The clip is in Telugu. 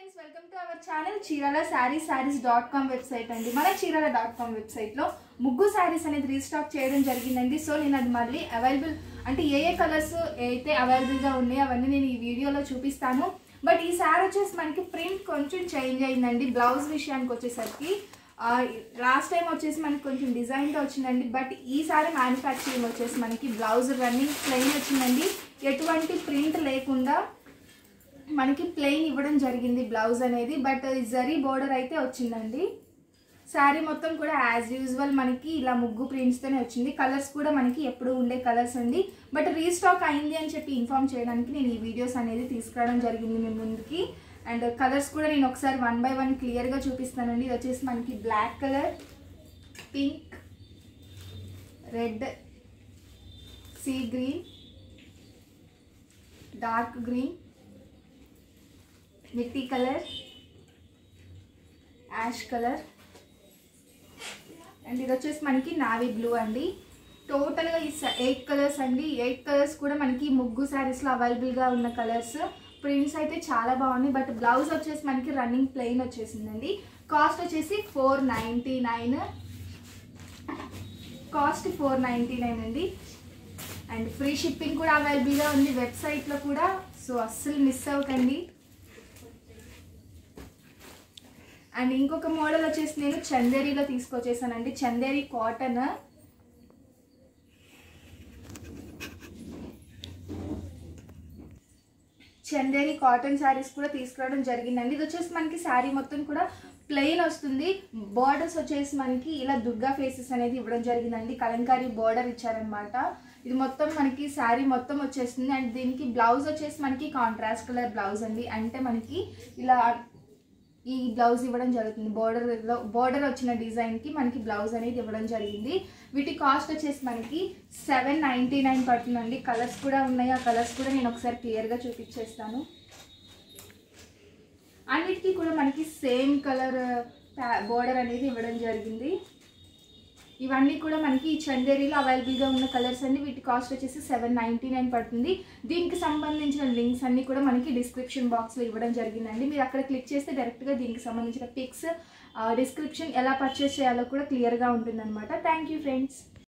friends welcome to our channel Chirala sarees sarees dot com website అండి మన చీరాల డాట్ కామ్ వెబ్సైట్లో ముగ్గు శారీస్ అనేది రీస్టాక్ చేయడం జరిగిందండి సో నేను అది మళ్ళీ అవైలబుల్ అంటే ఏ ఏ కలర్స్ అయితే అవైలబుల్గా ఉన్నాయో అవన్నీ నేను ఈ వీడియోలో చూపిస్తాను బట్ ఈ శారీ వచ్చేసి మనకి ప్రింట్ కొంచెం చేంజ్ అయిందండి బ్లౌజ్ విషయానికి వచ్చేసరికి లాస్ట్ టైం వచ్చేసి మనకి కొంచెం డిజైన్తో వచ్చిందండి బట్ ఈసారి మ్యానుఫ్యాక్చరింగ్ వచ్చేసి మనకి బ్లౌజ్ రన్నింగ్ ప్లెయిన్ వచ్చిందండి ఎటువంటి ప్రింట్ లేకుండా మనకి ప్లెయిన్ ఇవ్వడం జరిగింది బ్లౌజ్ అనేది బట్ జరీ బోర్డర్ అయితే వచ్చిందండి శారీ మొత్తం కూడా యాజ్ యూజువల్ మనకి ఇలా ముగ్గు ప్రింట్స్తోనే వచ్చింది కలర్స్ కూడా మనకి ఎప్పుడు ఉండే కలర్స్ అండి బట్ రీస్టాక్ అయింది అని చెప్పి ఇన్ఫామ్ చేయడానికి నేను ఈ వీడియోస్ అనేది తీసుకురావడం జరిగింది మీ ముందుకి అండ్ కలర్స్ కూడా నేను ఒకసారి వన్ బై వన్ క్లియర్గా చూపిస్తానండి ఇది వచ్చేసి మనకి black colour pink red sea green dark green మిట్టి కలర్ యాష్ కలర్ అండ్ ఇది వచ్చేసి మనకి నావీ బ్లూ అండి టోటల్గా ఈ ఎయిట్ కలర్స్ అండి ఎయిట్ కలర్స్ కూడా మనకి ముగ్గు శారీస్లో అవైలబుల్గా ఉన్న కలర్స్ ప్రింట్స్ అయితే చాలా బాగున్నాయి బట్ బ్లౌజ్ వచ్చేసి మనకి రన్నింగ్ ప్లెయిన్ వచ్చేసిందండి కాస్ట్ వచ్చేసి four ninety nine cost four ninety nine అండి అండ్ ఫ్రీ షిప్పింగ్ కూడా అవైలబుల్గా ఉంది వెబ్సైట్లో కూడా సో అస్సలు మిస్ అవ్వకండి అండ్ ఇంకొక మోడల్ వచ్చేసి నేను చందేరీలో తీసుకొచ్చేసానండి చందేరి కాటన్ చందేరి కాటన్ శారీస్ కూడా తీసుకురావడం జరిగిందండి ఇది వచ్చేసి మనకి శారీ మొత్తం కూడా ప్లెయిన్ వస్తుంది బార్డర్స్ వచ్చేసి మనకి ఇలా దుర్గా ఫేసెస్ అనేది ఇవ్వడం జరిగిందండి కలంకారీ బార్డర్ ఇచ్చారనమాట ఇది మొత్తం మనకి శారీ మొత్తం వచ్చేస్తుంది అండ్ దీనికి బ్లౌజ్ వచ్చేసి మనకి కాంట్రాస్ట్ కలర్ బ్లౌజ్ అండి అంటే మనకి ఇలా ఈ బ్లౌజ్ ఇవ్వడం జరుగుతుంది బోర్డర్ బోర్డర్ వచ్చిన డిజైన్కి మనకి బ్లౌజ్ అనేది ఇవ్వడం జరిగింది వీటి కాస్ట్ వచ్చేసి మనకి సెవెన్ నైంటీ నైన్ పడుతుందండి కలర్స్ కూడా ఉన్నాయి ఆ కలర్స్ కూడా నేను ఒకసారి క్లియర్గా చూపించేస్తాను అన్నిటికీ కూడా మనకి సేమ్ కలర్ బోర్డర్ అనేది ఇవ్వడం జరిగింది ఇవన్నీ కూడా మనకి ఈ చందేరీలో అవైలబుల్గా ఉన్న కలర్స్ అన్ని వీటి కాస్ట్ వచ్చేసి సెవెన్ నైంటీ నైన్ పడుతుంది దీనికి సంబంధించిన లింక్స్ అన్ని కూడా మనకి డిస్క్రిప్షన్ బాక్స్లో ఇవ్వడం జరిగిందండి మీరు అక్కడ క్లిక్ చేస్తే డైరెక్ట్గా దీనికి సంబంధించిన పిక్స్ డిస్క్రిప్షన్ ఎలా పర్చేస్ చేయాలో కూడా క్లియర్గా ఉంటుందన్నమాట థ్యాంక్ యూ ఫ్రెండ్స్